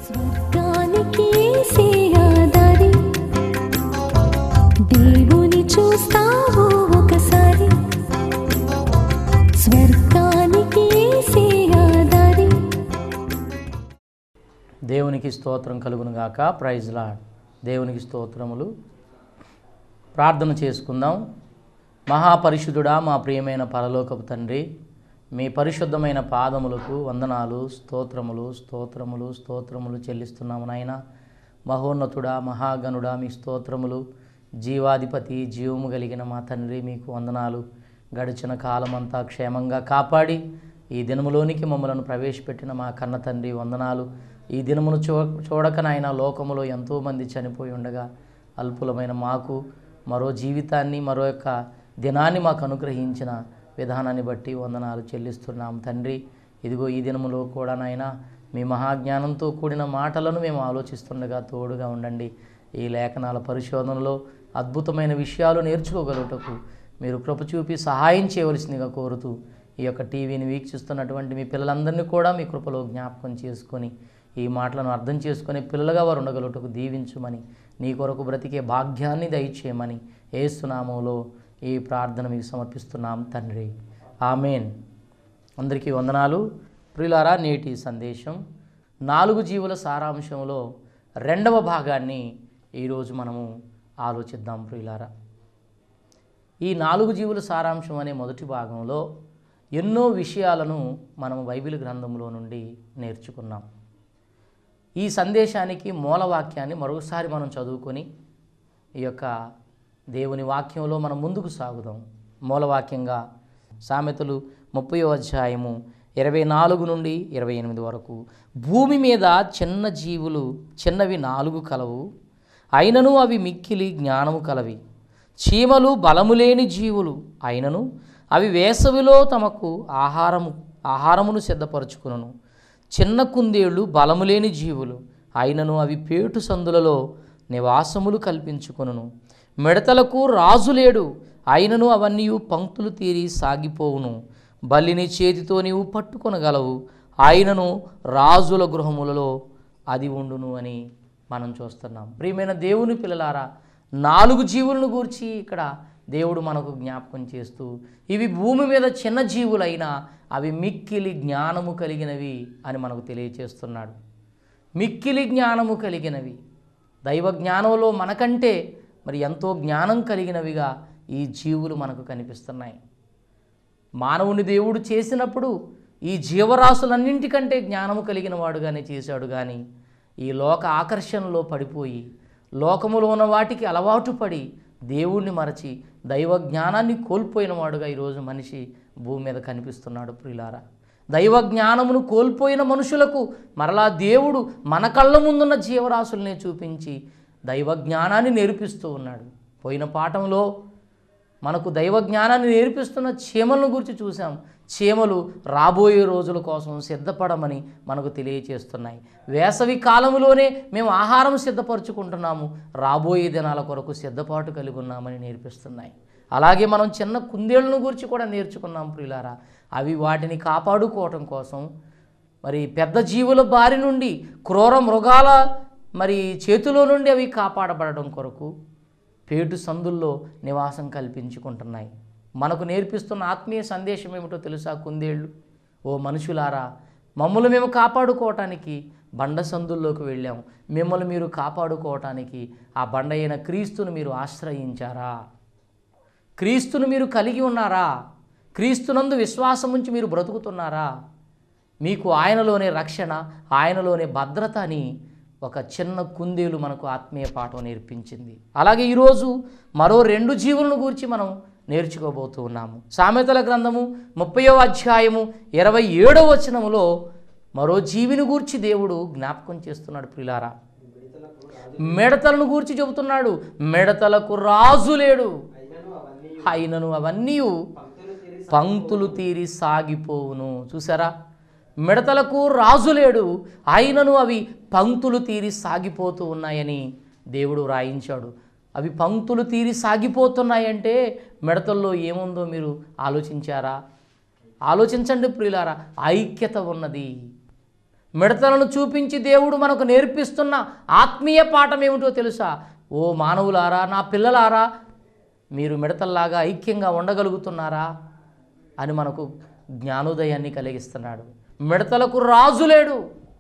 స్వర్గానికి దారి దేవుని చూస్తావు ఒకసారి స్వర్గానికి దారి దేవునికి స్తోత్రం కలుగును గాక ప్రైజ్ లాడ్ దేవునికి స్తోత్రములు ప్రార్థన చేసుకుందాం మహాపరిశుద్ధుడా మా ప్రియమైన పరలోకపు తండ్రి మీ పరిశుద్ధమైన పాదములకు వందనాలు స్తోత్రములు స్తోత్రములు స్తోత్రములు చెల్లిస్తున్నాము నాయన మహోన్నతుడా మహాగణుడా మీ స్తోత్రములు జీవాధిపతి జీవము కలిగిన మా తండ్రి మీకు వందనాలు గడిచిన కాలమంతా క్షేమంగా కాపాడి ఈ దినములోనికి మమ్మలను ప్రవేశపెట్టిన మా కన్న తండ్రి వందనాలు ఈ దినమును చూ చూడక నాయన లోకములో ఎంతోమంది చనిపోయి ఉండగా అల్పులమైన మాకు మరో జీవితాన్ని మరో యొక్క దినాన్ని మాకు అనుగ్రహించిన విధానాన్ని బట్టి వందనాలు చెల్లిస్తున్నాం తండ్రి ఇదిగో ఈ దినములో కూడా నాయన మీ మహాజ్ఞానంతో కూడిన మాటలను మేము ఆలోచిస్తుండగా తోడుగా ఉండండి ఈ లేఖనాల పరిశోధనలో అద్భుతమైన విషయాలు నేర్చుకోగలుగుటకు మీరు కృప చూపి సహాయం చేయవలసిందిగా కోరుతూ ఈ యొక్క టీవీని వీక్షిస్తున్నటువంటి మీ పిల్లలందరినీ కూడా మీ కృపలో జ్ఞాపకం చేసుకొని ఈ మాటలను అర్థం చేసుకొని పిల్లలుగా వారు ఉండగలుగుటకు దీవించుమని నీ కొరకు బ్రతికే భాగ్యాన్ని దయచేయమని ఏసునామంలో ఈ ప్రార్థన మీకు సమర్పిస్తున్నాం తండ్రి ఆమెన్ అందరికీ వందనాలు ప్రియులారా నేటి సందేశం నాలుగు జీవుల సారాంశంలో రెండవ భాగాన్ని ఈరోజు మనము ఆలోచిద్దాం ప్రియులారా ఈ నాలుగు జీవుల సారాంశం అనే మొదటి భాగంలో ఎన్నో విషయాలను మనం బైబిల్ గ్రంథంలో నుండి నేర్చుకున్నాం ఈ సందేశానికి మూలవాక్యాన్ని మరొకసారి మనం చదువుకొని ఈ యొక్క దేవుని వాక్యంలో మనం ముందుకు సాగుదాం మూలవాక్యంగా సామెతలు ముప్పై అధ్యాయము ఇరవై నాలుగు నుండి ఇరవై ఎనిమిది వరకు భూమి మీద చిన్న జీవులు చిన్నవి నాలుగు కలవు అయినను అవి మిక్కిలి జ్ఞానము కలవి చీమలు బలము లేని జీవులు అయినను అవి వేసవిలో తమకు ఆహారము ఆహారమును సిద్ధపరచుకును చిన్న కుందేళ్ళు బలము లేని జీవులు అయినను అవి పేటు సందులలో నివాసములు కల్పించుకొనును మిడతలకు రాజు లేడు అయినను అవన్నీ పంక్తులు తీరి సాగిపోవును బల్లిని చేతితో నీవు పట్టుకొనగలవు అయినను రాజుల గృహములలో అది ఉండును అని మనం చూస్తున్నాం ప్రియమైన దేవుని పిల్లలారా నాలుగు జీవులను గూర్చి ఇక్కడ దేవుడు మనకు జ్ఞాపకం చేస్తూ ఇవి భూమి మీద చిన్న జీవులైనా అవి మిక్కిలి జ్ఞానము కలిగినవి అని మనకు తెలియచేస్తున్నాడు మిక్కిలి జ్ఞానము కలిగినవి దైవ జ్ఞానంలో మనకంటే మరి ఎంతో జ్ఞానం కలిగినవిగా ఈ జీవులు మనకు కనిపిస్తున్నాయి మానవుని దేవుడు చేసినప్పుడు ఈ జీవరాశులన్నింటికంటే జ్ఞానము కలిగిన వాడుగానే చేశాడు కానీ ఈ లోక ఆకర్షణలో పడిపోయి లోకములో ఉన్న వాటికి అలవాటు పడి దేవుణ్ణి మరచి దైవ జ్ఞానాన్ని కోల్పోయిన వాడుగా ఈరోజు మనిషి భూమి మీద కనిపిస్తున్నాడు ప్రియులారా దైవ జ్ఞానమును కోల్పోయిన మనుషులకు మరలా దేవుడు మన కళ్ళ ముందున్న జీవరాశుల్ని చూపించి దైవ జ్ఞానాన్ని నేర్పిస్తూ ఉన్నాడు పోయిన పాఠంలో మనకు దైవ జ్ఞానాన్ని నేర్పిస్తున్న చీమలను గురించి చూసాం చీమలు రాబోయే రోజుల కోసం సిద్ధపడమని మనకు తెలియచేస్తున్నాయి వేసవి కాలంలోనే మేము ఆహారం సిద్ధపరచుకుంటున్నాము రాబోయే దినాల కొరకు సిద్ధపాటు కలిగి ఉన్నామని నేర్పిస్తున్నాయి అలాగే మనం చిన్న కుందేళ్ళను గురించి కూడా నేర్చుకున్నాం ప్రియులారా అవి వాటిని కాపాడుకోవటం కోసం మరి పెద్ద జీవుల బారి నుండి క్రూర మృగాల మరి చేతిలో నుండి అవి కాపాడబడడం కొరకు పేటు సందుల్లో నివాసం కల్పించుకుంటున్నాయి మనకు నేర్పిస్తున్న ఆత్మీయ సందేశం ఏమిటో తెలుసా కుందేళ్ళు ఓ మనుషులారా మమ్మల్ని మేము కాపాడుకోవటానికి బండ సందుల్లోకి వెళ్ళాం మిమ్మల్ని మీరు కాపాడుకోవటానికి ఆ బండ అయిన క్రీస్తును మీరు ఆశ్రయించారా క్రీస్తును మీరు కలిగి ఉన్నారా క్రీస్తునందు విశ్వాసం ఉంచి మీరు బ్రతుకుతున్నారా మీకు ఆయనలోనే రక్షణ ఆయనలోనే భద్రత అని ఒక చిన్న కుందేలు మనకు ఆత్మీయ పాఠం నేర్పించింది అలాగే ఈరోజు మరో రెండు జీవులను గురించి మనం నేర్చుకోబోతూ ఉన్నాము సామెతల గ్రంథము ముప్పయో అధ్యాయము ఇరవై ఏడవ వచనములో మరో జీవిని గూర్చి దేవుడు జ్ఞాపకం చేస్తున్నాడు ప్రిలారా మిడతలను గూర్చి చెబుతున్నాడు మిడతలకు రాజు లేడు అయినను అవన్నీ పంక్తులు తీరి సాగిపోవును చూసారా మిడతలకు రాజు లేడు అయినను అవి పంక్తులు తీరి సాగిపోతూ ఉన్నాయని దేవుడు రాయించాడు అవి పంక్తులు తీరి సాగిపోతున్నాయంటే మిడతల్లో ఏముందో మీరు ఆలోచించారా ఆలోచించండి ప్రియులారా ఐక్యత ఉన్నది మిడతలను చూపించి దేవుడు మనకు నేర్పిస్తున్న ఆత్మీయ పాఠం ఏమిటో తెలుసా ఓ మానవులారా నా పిల్లలారా మీరు మిడతల్లాగా ఐక్యంగా ఉండగలుగుతున్నారా అని మనకు జ్ఞానోదయాన్ని కలిగిస్తున్నాడు మిడతలకు రాజు లేడు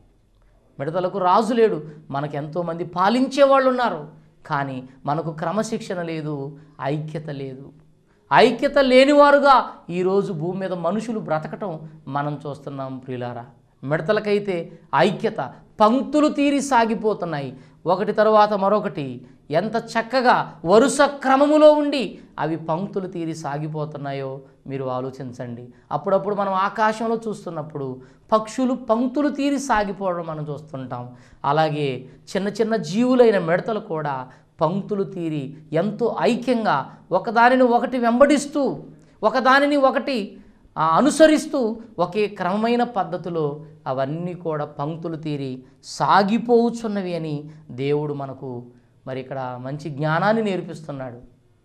మిడతలకు రాజు లేడు మనకు ఎంతోమంది పాలించే వాళ్ళు ఉన్నారు కానీ మనకు క్రమశిక్షణ లేదు ఐక్యత లేదు ఐక్యత లేనివారుగా ఈరోజు భూమి మీద మనుషులు బ్రతకటం మనం చూస్తున్నాం ప్రియులారా మిడతలకైతే ఐక్యత పంక్తులు తీరి సాగిపోతున్నాయి ఒకటి తరువాత మరొకటి ఎంత చక్కగా వరుస క్రమములో ఉండి అవి పంక్తులు తీరి సాగిపోతున్నాయో మీరు ఆలోచించండి అప్పుడప్పుడు మనం ఆకాశంలో చూస్తున్నప్పుడు పక్షులు పంక్తులు తీరి సాగిపోవడం మనం చూస్తుంటాం అలాగే చిన్న చిన్న జీవులైన మిడతలు కూడా పంక్తులు తీరి ఎంతో ఐక్యంగా ఒకదానిని ఒకటి వెంబడిస్తూ ఒకదానిని ఒకటి ఆ, అనుసరిస్తూ ఒకే క్రమమైన పద్ధతిలో అవన్నీ కూడా పంక్తులు తీరి సాగిపోవచ్చున్నవి అని దేవుడు మనకు మరి ఇక్కడ మంచి జ్ఞానాన్ని నేర్పిస్తున్నాడు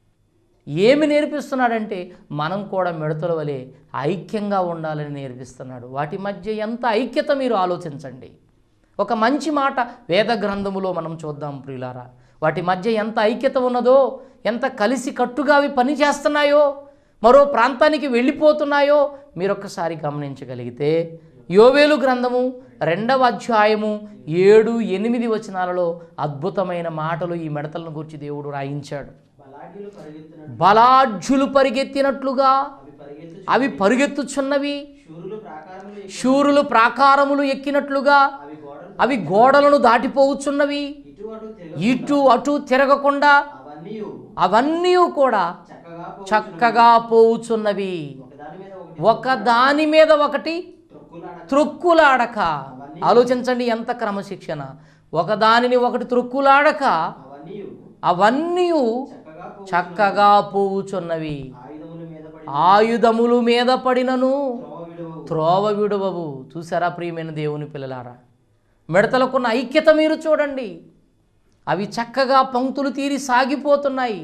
ఏమి నేర్పిస్తున్నాడంటే మనం కూడా మిడతల వలె ఐక్యంగా ఉండాలని నేర్పిస్తున్నాడు వాటి మధ్య ఎంత ఐక్యత మీరు ఆలోచించండి ఒక మంచి మాట వేద గ్రంథములో మనం చూద్దాం ప్రియులారా వాటి మధ్య ఎంత ఐక్యత ఉన్నదో ఎంత కలిసి కట్టుగా అవి పనిచేస్తున్నాయో మరో ప్రాంతానికి వెళ్ళిపోతున్నాయో మీరు ఒక్కసారి గమనించగలిగితే యోవేలు గ్రంథము రెండవ అధ్యాయము ఏడు ఎనిమిది వచనాలలో అద్భుతమైన మాటలు ఈ మిడతలను గురించి దేవుడు రాయించాడు బలాఢ్యులు పరిగెత్తినట్టు బలాఢ్యులు పరిగెత్తినట్లుగా అవి పరిగెత్తు అవి పరుగెత్తుచున్నవి శూరులు ప్రాకారములు ఎక్కి శూరులు ప్రాకారములు ఎక్కినట్లుగా అవి గోడలు అవి గోడలను దాటిపోవచ్చున్నవి ఇటు అటు తిరగ ఇటు అటు తిరగకుండా అవన్నీ అవన్నీ కూడా చక్కగా పో- చక్కగా పోవుచున్నవి ఒకదాని మీద ఒకటి ఒక దాని మీద ఒకటి త్రొక్కులాడ త్రొక్కులాడక ఆలోచించండి ఎంత క్రమశిక్షణ ఒక దానిని ఒకటి త్రొక్కులాడక అవన్నీ అవన్నీ చక్కగా పో- చక్కగా పోవుచున్నవి ఆయుధముల మీద పడి ఆయుధములు మీద పడినను త్రోవ విడువవు త్రోవ విడువవు చూసారా ప్రియమైన దేవుని పిల్లలారా మిడతలకున్న ఐక్యత మీరు చూడండి అవి చక్కగా పంక్తులు తీరి సాగిపోతున్నాయి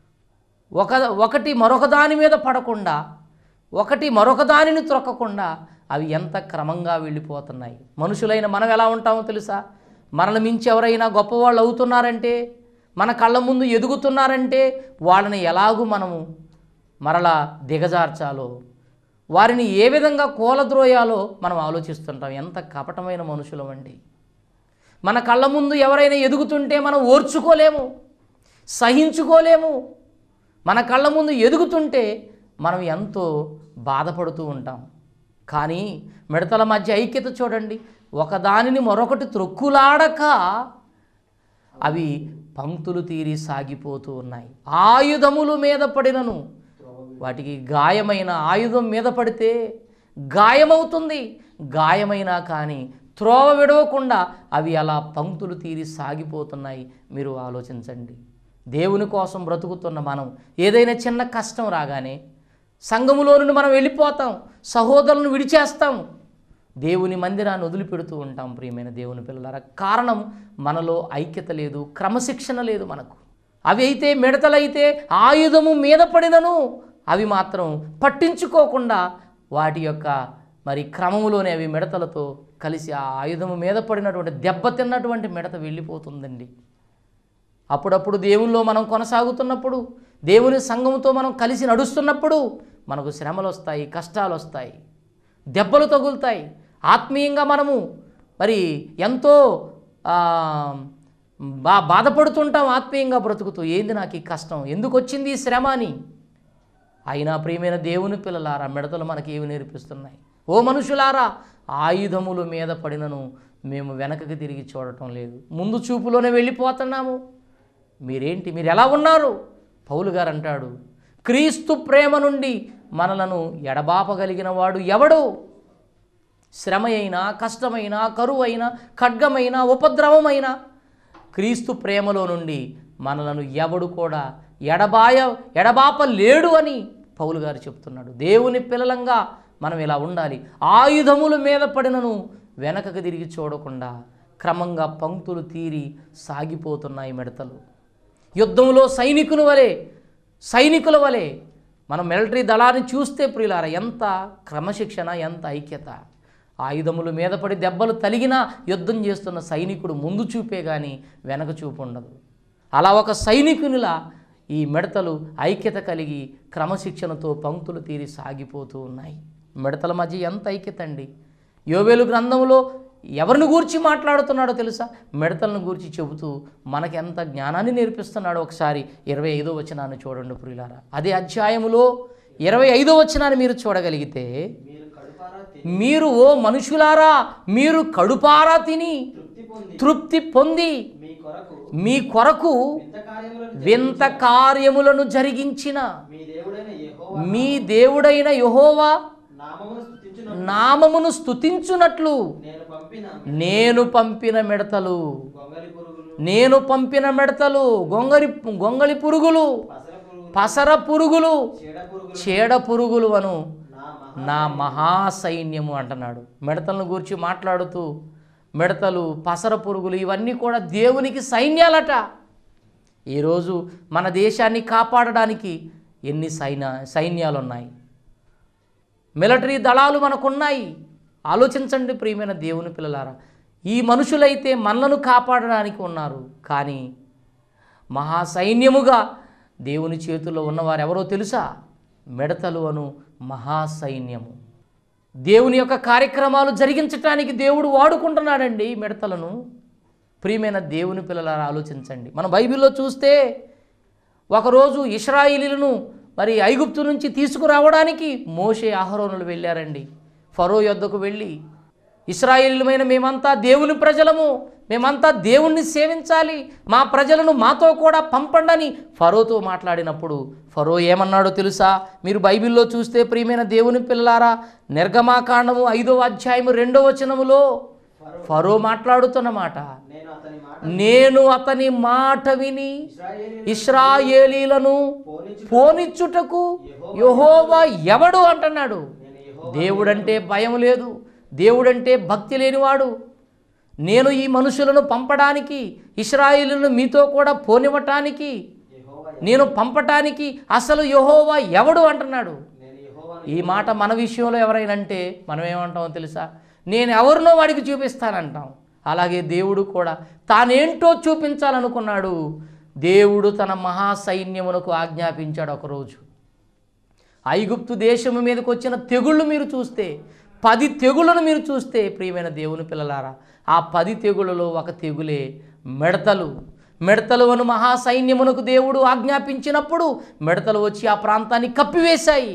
ఒక ఒకటి మరొక దాని మీద పడకుండా ఒకటి మరొక దానిని త్రొక్కకుండా అవి ఎంత క్రమంగా వెళ్ళిపోతున్నాయి మనుషులైన మనం ఎలా ఉంటామో తెలుసా మనల్ని మించి ఎవరైనా గొప్పవాళ్ళు అవుతున్నారంటే మన కళ్ళ ముందు ఎదుగుతున్నారంటే వాళ్ళని ఎలాగూ మనము మరలా దిగజార్చాలో వారిని ఏ విధంగా కూలద్రోయాలో మనం ఆలోచిస్తుంటాం ఎంత కపటమైన మనుషులం అండి మన కళ్ళ ముందు ఎవరైనా ఎదుగుతుంటే మనం ఓర్చుకోలేము సహించుకోలేము మన కళ్ళ ముందు ఎదుగుతుంటే మనం ఎంతో బాధపడుతూ ఉంటాం కానీ మిడతల మధ్య ఐక్యత చూడండి ఒకదానిని మరొకటి త్రొక్కులాడక అవి పంక్తులు తీరి సాగిపోతూ ఉన్నాయి ఆయుధములు మీద పడినను వాటికి గాయమైన ఆయుధం మీద పడితే గాయమవుతుంది గాయమైనా కానీ త్రోవ విడవకుండా అవి అలా పంక్తులు తీరి సాగిపోతున్నాయి మీరు ఆలోచించండి దేవుని కోసం బ్రతుకుతున్న మనం ఏదైనా చిన్న కష్టం రాగానే సంఘములో నుండి మనం వెళ్ళిపోతాం సహోదరులను విడిచేస్తాం దేవుని మందిరాన్ని వదిలిపెడుతూ ఉంటాం ప్రియమైన దేవుని పిల్లలారా కారణం మనలో ఐక్యత లేదు క్రమశిక్షణ లేదు మనకు అవి అయితే మిడతలైతే ఆయుధము మీద పడినను అవి మాత్రం పట్టించుకోకుండా వాటి యొక్క మరి క్రమములోనే అవి మిడతలతో కలిసి ఆ ఆయుధము మీద పడినటువంటి దెబ్బతిన్నటువంటి మిడత వెళ్ళిపోతుందండి అప్పుడప్పుడు దేవునిలో మనం కొనసాగుతున్నప్పుడు దేవుని సంఘముతో మనం కలిసి నడుస్తున్నప్పుడు మనకు శ్రమలు వస్తాయి కష్టాలు వస్తాయి దెబ్బలు తగులుతాయి ఆత్మీయంగా మనము మరి ఎంతో ఆ, బా బాధపడుతుంటాం ఆత్మీయంగా బ్రతుకుతూ ఏంది నాకు ఈ కష్టం ఎందుకు వచ్చింది ఈ శ్రమ అని అయినా ప్రియమైన దేవుని పిల్లలారా మిడతలు మనకి ఏమి నేర్పిస్తున్నాయి ఓ మనుషులారా ఆయుధముల మీద పడినను మేము వెనకకి తిరిగి చూడటం లేదు ముందు చూపులోనే వెళ్ళిపోతున్నాము మీరేంటి మీరు ఎలా ఉన్నారు పౌలు గారు అంటాడు క్రీస్తు ప్రేమ నుండి మనలను ఎడబాపగలిగిన వాడు ఎవడు శ్రమ అయినా కష్టమైన కరువైన ఖడ్గమైన ఉపద్రవమైన క్రీస్తు ప్రేమలో నుండి మనలను ఎవడు కూడా ఎడబాయ ఎడబాప లేడు అని పౌలు గారు చెప్తున్నాడు దేవుని పిల్లలంగా మనం ఇలా ఉండాలి ఆయుధముల మీద పడినను వెనకకు తిరిగి చూడకుండా క్రమంగా పంక్తులు తీరి సాగిపోతున్నాయి మిడతలు యుద్ధంలో సైనికుల వలె సైనికుల వలె మనం మిలిటరీ దళాన్ని చూస్తే ప్రియులార ఎంత క్రమశిక్షణ ఎంత ఐక్యత ఆయుధముల మీద పడి దెబ్బలు తలిగినా యుద్ధం చేస్తున్న సైనికుడు ముందు చూపే కానీ వెనక చూపు ఉండదు అలా ఒక సైనికునిలా ఈ మిడతలు ఐక్యత కలిగి క్రమశిక్షణతో పంక్తులు తీరి సాగిపోతూ ఉన్నాయి మిడతల మధ్య ఎంత ఐక్యత అండి యోవేలు గ్రంథంలో ఎవరిని గూర్చి మాట్లాడుతున్నాడో తెలుసా మిడతలను గూర్చి చెబుతూ మనకి ఎంత జ్ఞానాన్ని నేర్పిస్తున్నాడో ఒకసారి ఇరవై ఐదో వచనాన్ని చూడండి పురిలారా అదే అధ్యాయములో ఇరవై ఐదో వచనాన్ని మీరు చూడగలిగితే మీరు కడుపారా తిని మీరు ఓ మనుషులారా మీరు కడుపారా తిని తృప్తి పొంది తృప్తి పొంది మీ కొరకు మీ కొరకు వింత కార్యములను వింత కార్యములను జరిగించిన మీ దేవుడైన యెహోవా మీ దేవుడైన యహోవా నామమును స్తుతించున నామమును స్తుతించునట్లు నేను పంపిన నేను పంపిన మిడతలు గొంగలి పురుగులు నేను పంపిన మిడతలు గొంగలి గొంగలి పురుగులు పసల పురుగులు పసర పురుగులు చీడ పురుగులు చీడ పురుగులు అను నా మహా నా మహాసైన్యము అంటున్నాడు మిడతలను గురించి మాట్లాడుతూ మిడతలు పసర పురుగులు ఇవన్నీ కూడా దేవునికి సైన్యాలట ఈరోజు మన దేశాన్ని కాపాడడానికి ఎన్ని సైన్య సైన్యాలు ఉన్నాయి మిలిటరీ దళాలు మనకున్నాయి ఆలోచించండి ప్రియమైన దేవుని పిల్లలారా ఈ మనుషులైతే మనలను కాపాడడానికి ఉన్నారు కానీ మహాసైన్యముగా దేవుని చేతుల్లో ఉన్నవారు ఎవరో తెలుసా మిడతలు అను మహాసైన్యము దేవుని యొక్క కార్యక్రమాలు జరిగించటానికి దేవుడు వాడుకుంటున్నాడండి ఈ మిడతలను ప్రియమైన దేవుని పిల్లలారా ఆలోచించండి మన బైబిల్లో చూస్తే ఒకరోజు ఇస్రాయిలీలను మరి ఐగుప్తు నుంచి తీసుకురావడానికి మోషే ఆహరోనులు వెళ్ళారండి ఫరో యొద్దకు వెళ్ళి ఇస్రాయిలీలమైన మేమంతా దేవుని ప్రజలము మేమంతా దేవుణ్ణి సేవించాలి మా ప్రజలను మాతో కూడా పంపండని ఫరోతో మాట్లాడినప్పుడు ఫరో ఏమన్నాడో తెలుసా మీరు బైబిల్లో చూస్తే ప్రియమైన దేవుని పిల్లలారా నిర్గమాకాండము ఐదో అధ్యాయము రెండో వచనములో ఫరో మాట్లాడుతున్న మాట నేను అతని మాట నేను అతని మాట విని ఇశ్రాయేలు ఇస్రాయేలీలను పోనిచ్చు పోనిచ్చుటకు యహోవా ఎవడు అంటున్నాడు నేను యెహోవా దేవుడంటే భయం లేదు దేవుడంటే భక్తి లేనివాడు నేను ఈ మనుషులను పంపడానికి ఇస్రాయేలులను మీతో కూడా పోనివ్వటానికి యెహోవా నేను పంపటానికి అసలు యహోవా ఎవడు అంటున్నాడు నేను యెహోవా ఈ మాట మన విషయంలో ఎవరైనా అంటే మనం ఏమంటామో తెలుసా నేను ఎవరినో వాడికి చూపిస్తానంటాం అలాగే దేవుడు కూడా తానేంటో చూపించాలనుకున్నాడు దేవుడు తన మహాసైన్యమునకు ఆజ్ఞాపించాడు ఒకరోజు ఐగుప్తు దేశము మీదకి వచ్చిన తెగుళ్ళు మీరు చూస్తే పది తెగుళ్ళను మీరు చూస్తే ప్రియమైన దేవుని పిల్లలారా ఆ పది తెగుళ్ళలో ఒక తెగులే మిడతలు మిడతలు అను మహాసైన్యమునకు దేవుడు ఆజ్ఞాపించినప్పుడు మిడతలు వచ్చి ఆ ప్రాంతాన్ని కప్పివేశాయి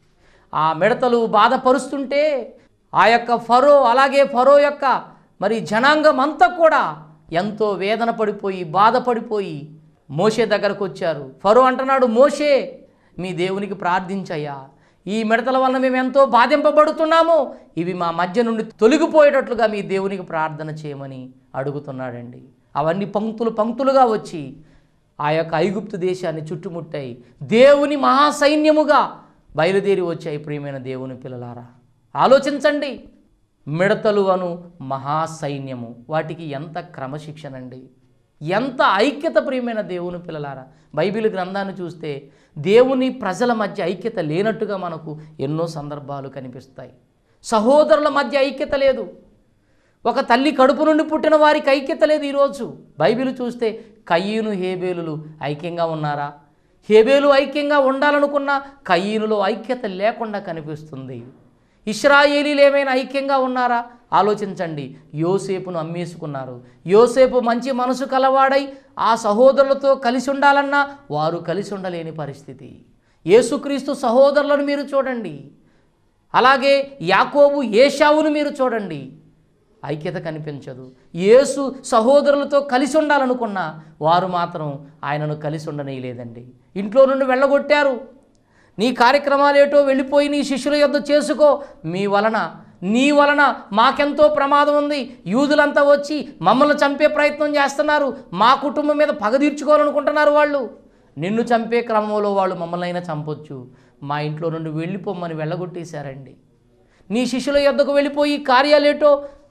ఆ మిడతలు బాధపరుస్తుంటే ఆ యొక్క ఫరో అలాగే ఫరో యొక్క మరి జనాంగం అంతా కూడా ఎంతో వేదన పడిపోయి బాధపడిపోయి మోషే దగ్గరకు వచ్చారు ఫరో అంటున్నాడు మోషే మీ దేవునికి ప్రార్థించయ్యా ఈ మిడతల వలన మేము ఎంతో బాధింపబడుతున్నాము ఇవి మా మధ్య నుండి తొలగిపోయేటట్లుగా మీ దేవునికి ప్రార్థన చేయమని అడుగుతున్నాడండి అవన్నీ పంక్తులు పంక్తులుగా వచ్చి ఆ యొక్క ఐగుప్తు దేశాన్ని చుట్టుముట్టాయి దేవుని మహాసైన్యముగా బయలుదేరి వచ్చాయి ప్రియమైన దేవుని పిల్లలారా ఆలోచించండి మిడతలు అను మహాసైన్యము వాటికి ఎంత క్రమశిక్షణ అండి ఎంత ఐక్యత ప్రియమైన దేవుని పిల్లలారా బైబిల్ గ్రంథాన్ని చూస్తే దేవుని ప్రజల మధ్య ఐక్యత లేనట్టుగా మనకు ఎన్నో సందర్భాలు కనిపిస్తాయి సహోదరుల మధ్య ఐక్యత లేదు ఒక తల్లి కడుపు నుండి పుట్టిన వారికి ఐక్యత లేదు ఈరోజు బైబిల్ చూస్తే కయ్యూను హేబేలులు ఐక్యంగా ఉన్నారా హేబేలు ఐక్యంగా ఉండాలనుకున్న కయ్యూనులో ఐక్యత లేకుండా కనిపిస్తుంది ఇస్రాయేలీలు ఏమైనా ఐక్యంగా ఉన్నారా ఆలోచించండి యోసేపును అమ్మేసుకున్నారు యోసేపు మంచి మనసు కలవాడై ఆ సహోదరులతో కలిసి ఉండాలన్నా వారు కలిసి ఉండలేని పరిస్థితి యేసుక్రీస్తు సహోదరులను మీరు చూడండి అలాగే యాకోబు ఏషావును మీరు చూడండి ఐక్యత కనిపించదు యేసు సహోదరులతో కలిసి ఉండాలనుకున్నా వారు మాత్రం ఆయనను కలిసి ఉండనేయలేదండి ఇంట్లో నుండి వెళ్ళగొట్టారు నీ కార్యక్రమాలేటో వెళ్ళిపోయి నీ శిష్యుల యొద్ద చేసుకో మీ వలన నీ వలన మాకెంతో ప్రమాదం ఉంది యూదులంతా వచ్చి మమ్మల్ని చంపే ప్రయత్నం చేస్తున్నారు మా కుటుంబం మీద పగ తీర్చుకోవాలనుకుంటున్నారు వాళ్ళు నిన్ను చంపే క్రమంలో వాళ్ళు మమ్మల్ని అయినా చంపొచ్చు మా ఇంట్లో నుండి వెళ్ళిపోమ్మని వెళ్ళగొట్టేశారండి నీ శిష్యుల యొద్దకు వెళ్ళిపోయి కార్యాలేటో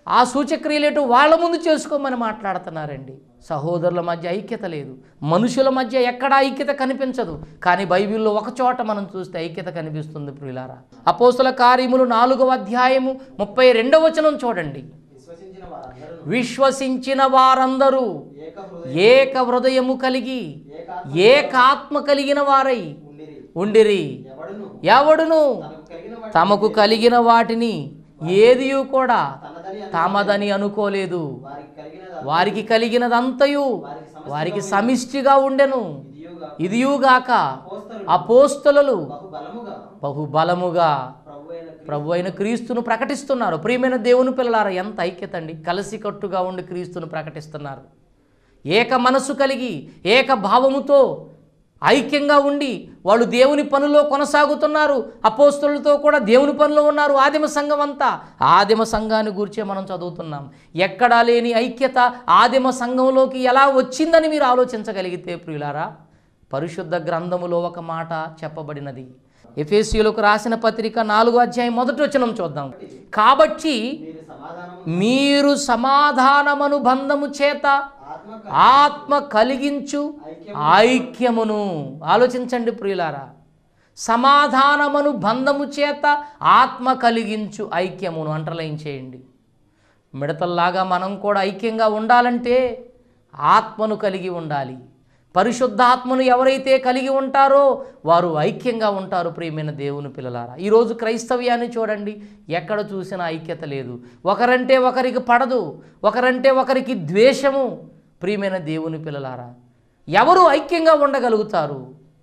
ఆ సూచక్రియలేటు వాళ్ళ ముందు చేసుకోమని మాట్లాడుతున్నారండి సహోదరుల మధ్య ఐక్యత లేదు మనుషుల మధ్య ఎక్కడ ఐక్యత కనిపించదు కానీ బైబిల్లో ఒక చోట మనం చూస్తే ఐక్యత కనిపిస్తుంది ప్రియులారా అపోస్తుల కార్యములు నాలుగవ అధ్యాయము ముప్పై రెండవ వచనం చూడండి విశ్వసించిన వారందరూ విశ్వసించిన వారందరూ ఏక హృదయ ఏక హృదయము కలిగి ఏకాత్మ కలిగిన వారై ఉండిరి ఉండిరి ఎవడును ఎవడును తనకు కలిగిన వాటి తమకు కలిగిన వాటిని ఏదియు కూడా తనదని అని తమదని అనుకోలేదు వారికి కలిగిన వారికి కలిగినదంతయు వారికి సమిష్టిగా ఉండెను ఇదియుగా ఇదియుగాక అపోస్తలు అపోస్తలు బహు బలముగా బహుబలముగా ప్రభు అయిన ప్రభు అయిన క్రీస్తును ప్రకటిస్తున్నారు ప్రియమైన దేవుని పిల్లలారా ఎంత ఐక్యత అండి కలిసికట్టుగా ఉండి క్రీస్తును ప్రకటిస్తున్నారు ఏక మనస్సు కలిగి ఏక భావముతో ఐక్యంగా ఉండి వాళ్ళు దేవుని పనిలో కొనసాగుతున్నారు అపోస్తులతో కూడా దేవుని పనిలో ఉన్నారు ఆదిమ సంఘం అంతా ఆదిమ సంఘాన్ని గురించే మనం చదువుతున్నాం ఎక్కడా లేని ఐక్యత ఆదిమ సంఘంలోకి ఎలా వచ్చిందని మీరు ఆలోచించగలిగితే ప్రియులారా పరిశుద్ధ గ్రంథములో ఒక మాట చెప్పబడినది ఎఫేసియులకు రాసిన పత్రిక నాలుగో అధ్యాయం మొదటి వచనం చూద్దాం కాబట్టి మీరు సమాధానము మీరు సమాధానమను బంధము చేత ఆత్మ ఆత్మ కలిగించు ఐక్యమును ఆలోచించండి ప్రియులారా సమాధానమును బంధము చేత ఆత్మ కలిగించు ఐక్యమును అంటర్లైన్ చేయండి మిడతల్లాగా మనం కూడా ఐక్యంగా ఉండాలంటే ఆత్మను కలిగి ఉండాలి పరిశుద్ధాత్మను ఎవరైతే కలిగి ఉంటారో వారు ఐక్యంగా ఉంటారు ప్రియమైన దేవుని పిల్లలారా ఈరోజు క్రైస్తవ్యాన్ని చూడండి ఎక్కడ చూసినా ఐక్యత లేదు ఒకరంటే ఒకరికి పడదు ఒకరంటే ఒకరికి ద్వేషము ప్రియమైన దేవుని పిల్లలారా ఎవరు ఐక్యంగా ఉండగలుగుతారు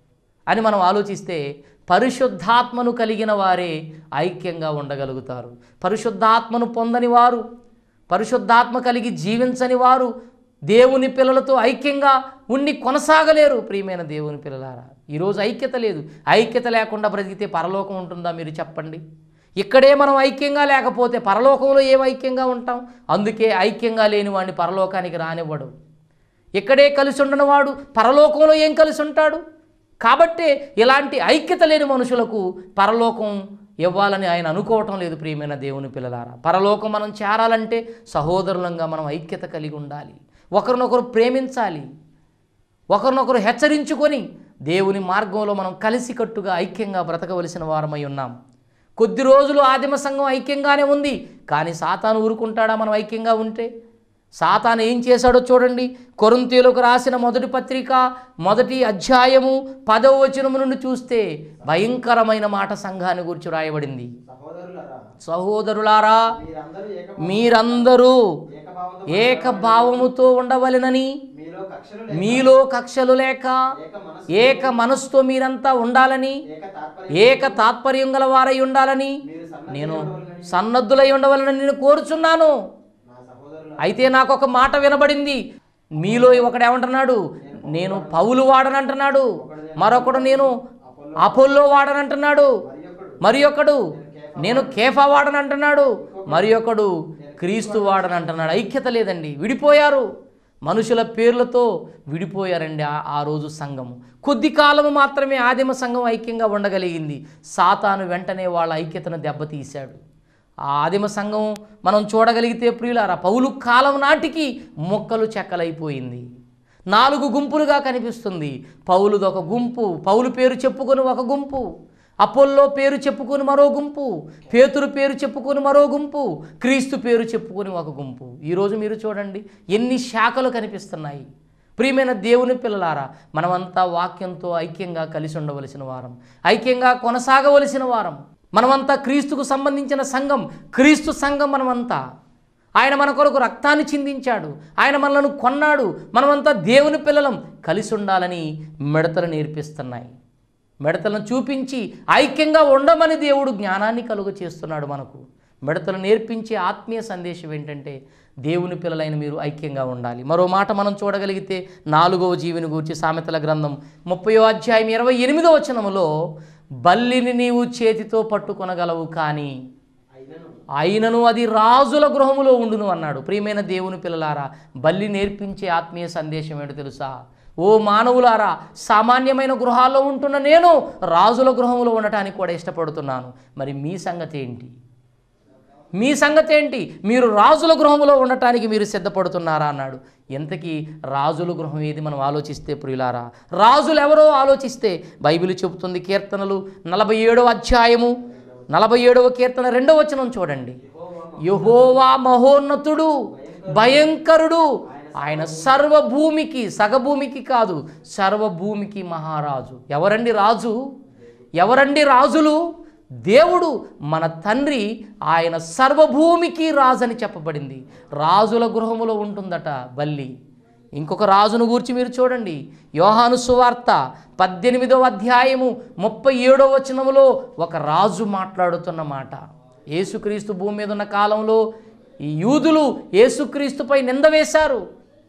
అని మనం ఆలోచిస్తే పరిశుద్ధాత్మను కలిగిన వారే ఐక్యంగా ఉండగలుగుతారు పరిశుద్ధాత్మను పొందని వారు పరిశుద్ధాత్మ కలిగి జీవించని వారు దేవుని పిల్లలతో ఐక్యంగా ఉండి కొనసాగలేరు ప్రియమైన దేవుని పిల్లలారా ఈరోజు ఐక్యత లేదు ఐక్యత లేకుండా బ్రతికితే పరలోకం ఉంటుందా మీరు చెప్పండి ఇక్కడే మనం ఐక్యంగా లేకపోతే పరలోకంలో ఏం ఐక్యంగా ఉంటాం అందుకే ఐక్యంగా లేని వాడిని పరలోకానికి రానివ్వడు ఇక్కడే కలిసి ఉండని వాడు పరలోకంలో ఏం కలిసి ఉంటాడు కాబట్టే ఇలాంటి ఐక్యత లేని మనుషులకు పరలోకం ఇవ్వాలని ఆయన అనుకోవటం లేదు ప్రియమైన దేవుని పిల్లలారా పరలోకం మనం చేరాలంటే సహోదరులంగా మనం ఐక్యత కలిగి ఉండాలి ఒకరినొకరు ప్రేమించాలి ఒకరినొకరు హెచ్చరించుకొని దేవుని మార్గంలో మనం కలిసికట్టుగా ఐక్యంగా బ్రతకవలసిన వారమై ఉన్నాం కొద్ది రోజులు ఆదిమ సంఘం ఐక్యంగానే ఉంది కానీ సాతాను ఊరుకుంటాడా మనం ఐక్యంగా ఉంటే సాతాను ఏం చేశాడో చూడండి కొరింతీయులకు రాసిన మొదటి పత్రిక మొదటి అధ్యాయము పదవ వచనము నుండి చూస్తే భయంకరమైన మాట సంఘాన్ని గురించి రాయబడింది సహోదరులరా సహోదరులారా మీరందరూ ఏక మీరందరూ ఏకభావంతో ఏకభావముతో ఉండవలెనని మీలో కక్షలు లేక మీలో కక్షలు లేక ఏక మనసు ఏక మనస్సుతో మీరంతా ఉండాలని ఏక తాత్పర్యం ఏక తాత్పర్యం గల వారై ఉండాలని మీరు సన్న నేను సన్నద్ధులై ఉండవలని నేను కోరుచున్నాను నా సహోదరుల అయితే నాకు ఒక మాట వినబడింది మీలో ఒకడు ఏమంటున్నాడు నేను పౌలు వాడనంటున్నాడు మరొకడు నేను అపోల్లో వాడనంటున్నాడు మరి ఒకడు మరి ఒకడు నేను కేఫా వాడనంటున్నాడు మరి ఒకడు క్రీస్తు వాడనంటున్నాడు ఐక్యత లేదండి విడిపోయారు మనుషుల పేర్లతో విడిపోయారండి ఆ ఆ రోజు సంఘము కొద్ది కాలము మాత్రమే ఆదిమ సంఘం ఐక్యంగా ఉండగలిగింది సాతాను వెంటనే వాళ్ళ ఐక్యతను దెబ్బతీశాడు ఆ ఆదిమ సంఘం మనం చూడగలిగితే ప్రియులారా పౌలు కాలం నాటికి మొక్కలు చెక్కలైపోయింది నాలుగు గుంపులుగా కనిపిస్తుంది పౌలుది ఒక గుంపు పౌలు పేరు చెప్పుకొని ఒక గుంపు అపోల్లో పేరు చెప్పుకొని మరో గుంపు పేతురు పేరు చెప్పుకొని మరో గుంపు క్రీస్తు పేరు చెప్పుకొని ఒక గుంపు ఈరోజు మీరు చూడండి ఎన్ని శాఖలు కనిపిస్తున్నాయి ప్రియమైన దేవుని పిల్లలారా మనమంతా వాక్యంతో ఐక్యంగా కలిసి ఉండవలసిన వారం ఐక్యంగా కొనసాగవలసిన వారం మనమంతా క్రీస్తుకు సంబంధించిన సంఘం క్రీస్తు సంఘం మనమంతా ఆయన మన కొరకు రక్తాన్ని చిందించాడు ఆయన మనలను కొన్నాడు మనమంతా దేవుని పిల్లలం కలిసి ఉండాలని మిడతలు నేర్పిస్తున్నాయి మిడతలను చూపించి ఐక్యంగా ఉండమని దేవుడు జ్ఞానాన్ని కలుగు చేస్తున్నాడు మనకు మిడతలు నేర్పించే ఆత్మీయ సందేశం ఏంటంటే దేవుని పిల్లలైన మీరు ఐక్యంగా ఉండాలి మరో మాట మనం చూడగలిగితే నాలుగవ జీవిని గూర్చి సామెతల గ్రంథం ముప్పయో అధ్యాయం ఇరవై ఎనిమిదో వచనములో బల్లిని నీవు చేతితో పట్టుకొనగలవు కానీ అయినను అయినను అది రాజుల గృహములో ఉండును అన్నాడు ప్రియమైన దేవుని పిల్లలారా బల్లి నేర్పించే ఆత్మీయ సందేశం ఏంటో తెలుసా ఓ మానవులారా సామాన్యమైన గృహాల్లో ఉంటున్న నేను రాజుల గృహంలో ఉండటానికి కూడా ఇష్టపడుతున్నాను మరి మీ సంగతి ఏంటి మీ సంగతి ఏంటి మీరు రాజుల గృహంలో ఉండటానికి మీరు సిద్ధపడుతున్నారా అన్నాడు ఎంతకీ రాజుల గృహం ఏది మనం ఆలోచిస్తే ప్రియులారా రాజులు ఎవరో ఆలోచిస్తే బైబిల్ చెబుతుంది కీర్తనలు నలభై ఏడవ అధ్యాయము నలభై ఏడవ కీర్తన రెండవ వచనం చూడండి యహోవా మహోన్నతుడు భయంకరుడు ఆయన సర్వభూమికి సగభూమికి కాదు సర్వభూమికి మహారాజు ఎవరండి రాజు ఎవరండి రాజులు దేవుడు మన తండ్రి ఆయన సర్వభూమికి రాజు అని చెప్పబడింది రాజుల గృహములో ఉంటుందట బల్లి ఇంకొక రాజును గూర్చి మీరు చూడండి యోహాను సువార్త పద్దెనిమిదవ అధ్యాయము ముప్పై ఏడవ వచనములో ఒక రాజు మాట్లాడుతున్న మాట యేసుక్రీస్తు భూమి మీద ఉన్న కాలంలో ఈ యూదులు యేసుక్రీస్తుపై నింద వేశారు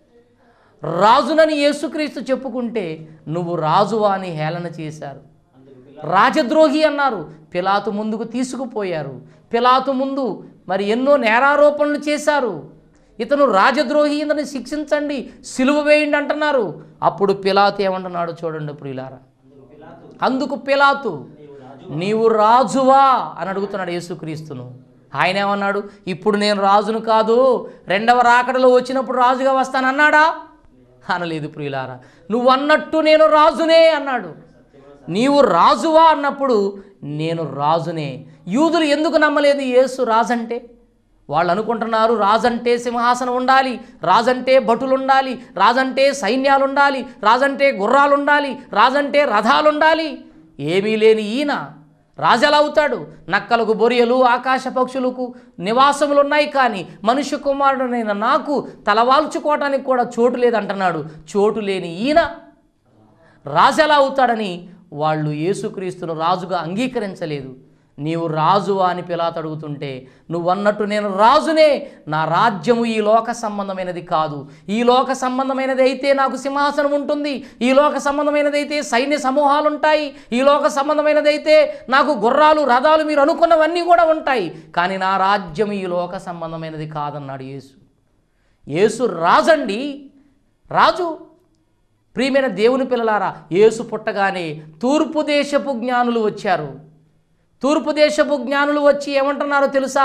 రాజునని యేసుక్రీస్తు చెప్పుకుంటే నువ్వు రాజువా అని హేళన చేశారు రాజద్రోహి అన్నారు పిలాతు ముందుకు తీసుకుపోయారు పిలాతు ముందు మరి ఎన్నో నేరారోపణలు చేశారు ఇతను రాజద్రోహి ఇతను శిక్షించండి సిలువ వేయండి అంటున్నారు అప్పుడు పిలాతు ఏమంటున్నాడు చూడండి ప్రియులారా అందుకు పిలాతు నీవు రాజువా అని అడుగుతున్నాడు యేసుక్రీస్తును ఆయన ఏమన్నాడు ఇప్పుడు నేను రాజును కాదు రెండవ రాకడలో వచ్చినప్పుడు రాజుగా వస్తానన్నాడా అనలేదు ప్రియులారా నువ్వు అన్నట్టు నేను రాజునే అన్నాడు నీవు రాజువా అన్నప్పుడు నేను రాజునే యూదులు ఎందుకు నమ్మలేదు యేసు రాజంటే వాళ్ళు అనుకుంటున్నారు రాజంటే సింహాసనం ఉండాలి రాజంటే భటులు ఉండాలి రాజంటే సైన్యాలు ఉండాలి రాజంటే గుర్రాలు ఉండాలి రాజంటే రథాలు ఉండాలి ఏమీ లేని ఈయన రాజెలా అవుతాడు నక్కలకు బొరియలు ఆకాశ పక్షులకు నివాసములు ఉన్నాయి కానీ మనుష్య కుమారుడనైన నాకు తలవాల్చుకోవటానికి కూడా చోటు లేదంటున్నాడు చోటు లేని ఈయన రాజు ఎలా అవుతాడని వాళ్ళు యేసుక్రీస్తును రాజుగా అంగీకరించలేదు నీవు రాజువా అని పిలాతు అడుగుతుంటే నువ్వన్నట్టు నేను రాజునే నా రాజ్యము ఈ లోక సంబంధమైనది కాదు ఈ లోక సంబంధమైనది అయితే నాకు సింహాసనం ఉంటుంది ఈ లోక సంబంధమైనది అయితే సైన్య సమూహాలు ఉంటాయి ఈ లోక సంబంధమైనది అయితే నాకు గుర్రాలు రథాలు మీరు అనుకున్నవన్నీ కూడా ఉంటాయి కానీ నా రాజ్యం ఈ లోక సంబంధమైనది కాదన్నాడు యేసు యేసు రాజండి రాజు ప్రియమైన దేవుని పిల్లలారా యేసు పుట్టగానే తూర్పు దేశపు జ్ఞానులు వచ్చారు తూర్పు దేశపు జ్ఞానులు వచ్చి ఏమంటున్నారో తెలుసా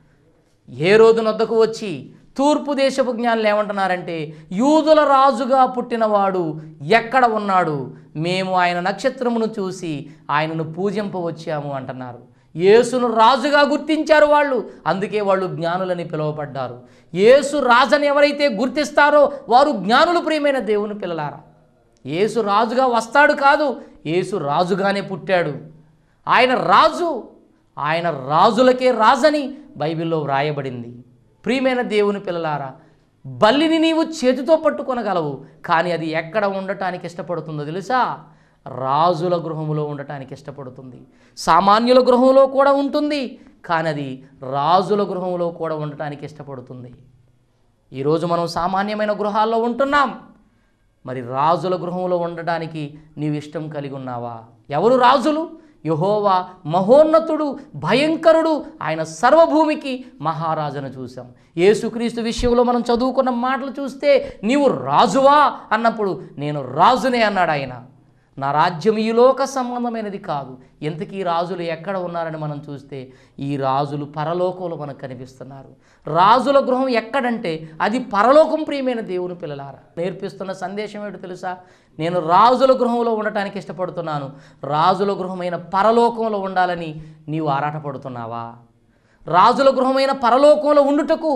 ఏ రోజు నొద్దకు వచ్చి తూర్పు దేశపు జ్ఞానులు ఏమంటున్నారంటే యూదుల రాజుగా పుట్టినవాడు ఎక్కడ ఉన్నాడు మేము ఆయన నక్షత్రమును చూసి ఆయనను పూజింపవచ్చాము అంటున్నారు యేసును రాజుగా గుర్తించారు వాళ్ళు అందుకే వాళ్ళు జ్ఞానులని పిలువబడ్డారు యేసు రాజని ఎవరైతే గుర్తిస్తారో వారు జ్ఞానులు ప్రియమైన దేవుని పిల్లలారా యేసు రాజుగా వస్తాడు కాదు యేసు రాజుగానే పుట్టాడు ఆయన రాజు ఆయన రాజులకే రాజని బైబిల్లో వ్రాయబడింది ప్రియమైన దేవుని పిల్లలారా బల్లిని నీవు చేతితో పట్టుకొనగలవు కానీ అది ఎక్కడ ఉండటానికి ఇష్టపడుతుందో తెలుసా రాజుల గృహములో ఉండటానికి ఇష్టపడుతుంది సామాన్యుల గృహంలో కూడా ఉంటుంది కానీ అది రాజుల గృహంలో కూడా ఉండటానికి ఇష్టపడుతుంది ఈరోజు మనం సామాన్యమైన గృహాల్లో ఉంటున్నాం మరి రాజుల గృహంలో ఉండడానికి నీవు ఇష్టం కలిగి ఉన్నావా ఎవరు రాజులు యహోవా మహోన్నతుడు భయంకరుడు ఆయన సర్వభూమికి మహారాజును చూసాం యేసుక్రీస్తు విషయంలో మనం చదువుకున్న మాటలు చూస్తే నీవు రాజువా అన్నప్పుడు నేను రాజునే అన్నాడు ఆయన నా రాజ్యం ఈ లోక సంబంధమైనది కాదు ఎంతకీ రాజులు ఎక్కడ ఉన్నారని మనం చూస్తే ఈ రాజులు పరలోకంలో మనకు కనిపిస్తున్నారు రాజుల గృహం ఎక్కడంటే అది పరలోకం ప్రియమైన దేవుని పిల్లలారా నేర్పిస్తున్న సందేశం ఏంటో తెలుసా నేను రాజుల గృహంలో ఉండటానికి ఇష్టపడుతున్నాను రాజుల గృహమైన పరలోకంలో ఉండాలని నీవు ఆరాటపడుతున్నావా రాజుల గృహమైన పరలోకంలో ఉండుటకు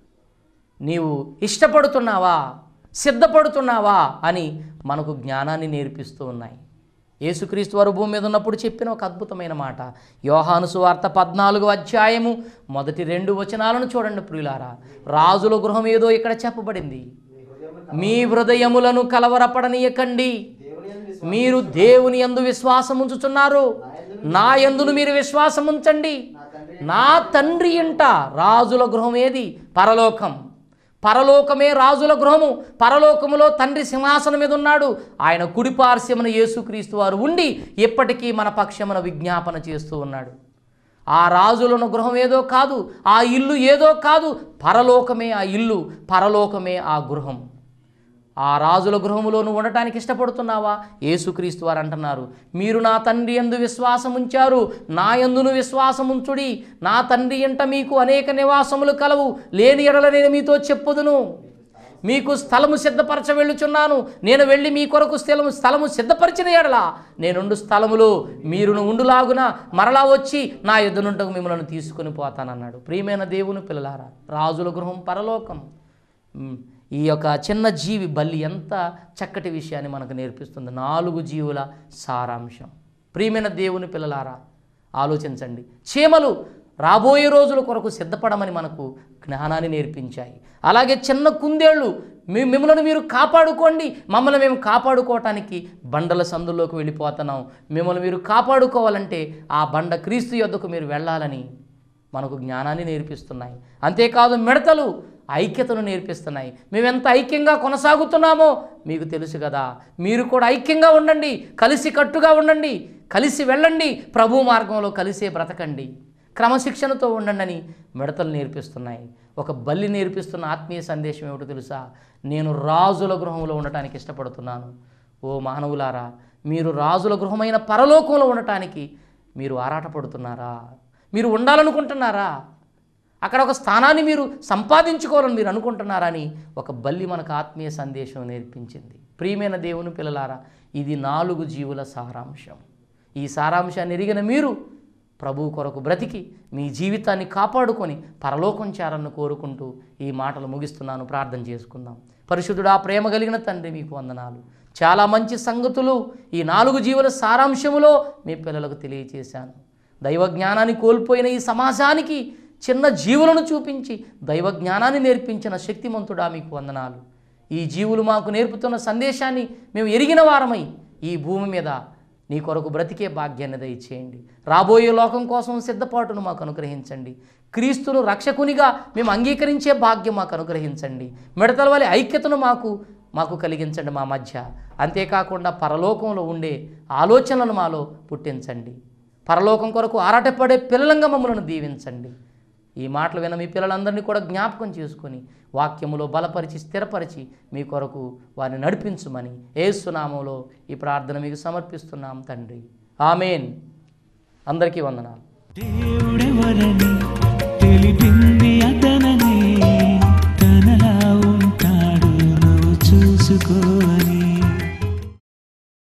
నీవు ఇష్టపడుతున్నావా సిద్ధపడుతున్నావా అని మనకు జ్ఞానాన్ని నేర్పిస్తూ ఉన్నాయి యేసుక్రీస్తు వారు భూమి మీద ఉన్నప్పుడు చెప్పిన ఒక అద్భుతమైన మాట యోహాను సువార్త పద్నాలుగు అధ్యాయము మొదటి రెండు వచనాలను చూడండి ప్రియులారా రాజుల గృహం ఏదో ఇక్కడ చెప్పబడింది మీ హృదయములను కలవరపడనీయకండి దేవుని యందు మీరు దేవుని యందు విశ్వాసం ఉంచుతున్నారు నా యందును మీరు విశ్వాసం ఉంచండి నా తండ్రి ఇంట రాజుల గృహం ఏది పరలోకం పరలోకమే రాజుల గృహము పరలోకములో తండ్రి సింహాసనం మీద ఉన్నాడు ఆయన కుడిపార్శ్వమున యేసుక్రీస్తు వారు ఉండి ఎప్పటికీ మన పక్షమున విజ్ఞాపన చేస్తూ ఉన్నాడు ఆ రాజులను గృహం ఏదో కాదు ఆ ఇల్లు ఏదో కాదు పరలోకమే ఆ ఇల్లు పరలోకమే ఆ గృహం ఆ రాజుల గృహములోను ఉండటానికి ఇష్టపడుతున్నావా యేసుక్రీస్తు వారు అంటున్నారు మీరు నా తండ్రి ఎందు విశ్వాసం ఉంచారు నా ఎందును విశ్వాసం ఉంచుడి నా తండ్రి ఎంట మీకు అనేక నివాసములు కలవు లేని ఎడల నేను మీతో చెప్పుదును మీకు స్థలము సిద్ధపరచ వెళ్ళుచున్నాను నేను వెళ్ళి మీ కొరకు స్థలము స్థలము సిద్ధపరిచిన ఎడల నేనుండు స్థలములో మీరును ఉండులాగున మరలా వచ్చి నా ఎదునుంటకు మిమ్మల్ని తీసుకొని పోతానన్నాడు ప్రియమైన దేవుని పిల్లలారా రాజుల గృహం పరలోకం మ్, ఈ యొక్క చిన్న జీవి బల్లి ఎంత చక్కటి విషయాన్ని మనకు నేర్పిస్తుంది నాలుగు జీవుల సారాంశం ప్రియమైన దేవుని పిల్లలారా ఆలోచించండి చీమలు రాబోయే రోజుల కొరకు సిద్ధపడమని మనకు జ్ఞానాన్ని నేర్పించాయి అలాగే చిన్న కుందేళ్ళు మీ మిమ్మల్ని మీరు కాపాడుకోండి మమ్మల్ని మేము కాపాడుకోవటానికి బండల సందుల్లోకి వెళ్ళిపోతున్నాం మిమ్మల్ని మీరు కాపాడుకోవాలంటే ఆ బండ క్రీస్తు యొద్దకు మీరు వెళ్ళాలని మనకు జ్ఞానాన్ని నేర్పిస్తున్నాయి అంతేకాదు మిడతలు ఐక్యతను నేర్పిస్తున్నాయి మేము ఎంత ఐక్యంగా కొనసాగుతున్నామో మీకు తెలుసు కదా మీరు కూడా ఐక్యంగా ఉండండి కలిసి కట్టుగా ఉండండి కలిసి వెళ్ళండి ప్రభు మార్గంలో కలిసే బ్రతకండి క్రమశిక్షణతో ఉండండి అని మిడతలు నేర్పిస్తున్నాయి ఒక బల్లి నేర్పిస్తున్న ఆత్మీయ సందేశం ఏమిటో తెలుసా నేను రాజుల గృహంలో ఉండటానికి ఇష్టపడుతున్నాను ఓ మానవులారా మీరు రాజుల గృహమైన పరలోకంలో ఉండటానికి మీరు ఆరాటపడుతున్నారా మీరు ఉండాలనుకుంటున్నారా అక్కడ ఒక స్థానాన్ని మీరు సంపాదించుకోవాలని మీరు అనుకుంటున్నారా అని ఒక బల్లి మనకు ఆత్మీయ సందేశం నేర్పించింది ప్రియమైన దేవుని పిల్లలారా ఇది నాలుగు జీవుల సారాంశం ఈ సారాంశాన్ని ఎరిగిన మీరు ప్రభు కొరకు బ్రతికి మీ జీవితాన్ని కాపాడుకొని పరలోకం చేరాలని కోరుకుంటూ ఈ మాటలు ముగిస్తున్నాను ప్రార్థన చేసుకుందాం పరిశుద్ధుడా ప్రేమ కలిగిన తండ్రి మీకు వందనాలు చాలా మంచి సంగతులు ఈ నాలుగు జీవుల సారాంశములో మీ పిల్లలకు తెలియచేశాను దైవ జ్ఞానాన్ని కోల్పోయిన ఈ సమాజానికి చిన్న జీవులను చూపించి దైవ జ్ఞానాన్ని నేర్పించిన శక్తిమంతుడా మీకు వందనాలు ఈ జీవులు మాకు నేర్పుతున్న సందేశాన్ని మేము ఎరిగిన వారమై ఈ భూమి మీద నీ కొరకు బ్రతికే భాగ్యాన్ని దయచేయండి రాబోయే లోకం కోసం సిద్ధపాటును మాకు అనుగ్రహించండి క్రీస్తును రక్షకునిగా మేము అంగీకరించే భాగ్యం మాకు అనుగ్రహించండి మిడతల వలె ఐక్యతను మాకు మాకు కలిగించండి మా మధ్య అంతేకాకుండా పరలోకంలో ఉండే ఆలోచనలను మాలో పుట్టించండి పరలోకం కొరకు ఆరాటపడే పిల్లలంగా మమ్మల్ని దీవించండి ఈ మాటలు విన్న మీ పిల్లలందరినీ కూడా జ్ఞాపకం చేసుకొని వాక్యములో బలపరిచి స్థిరపరిచి మీ కొరకు వారిని నడిపించుమని ఏసునామంలో ఈ ప్రార్థన మీకు సమర్పిస్తున్నాం తండ్రి ఆమెన్ అందరికీ వందనాలు దేవుడెవరని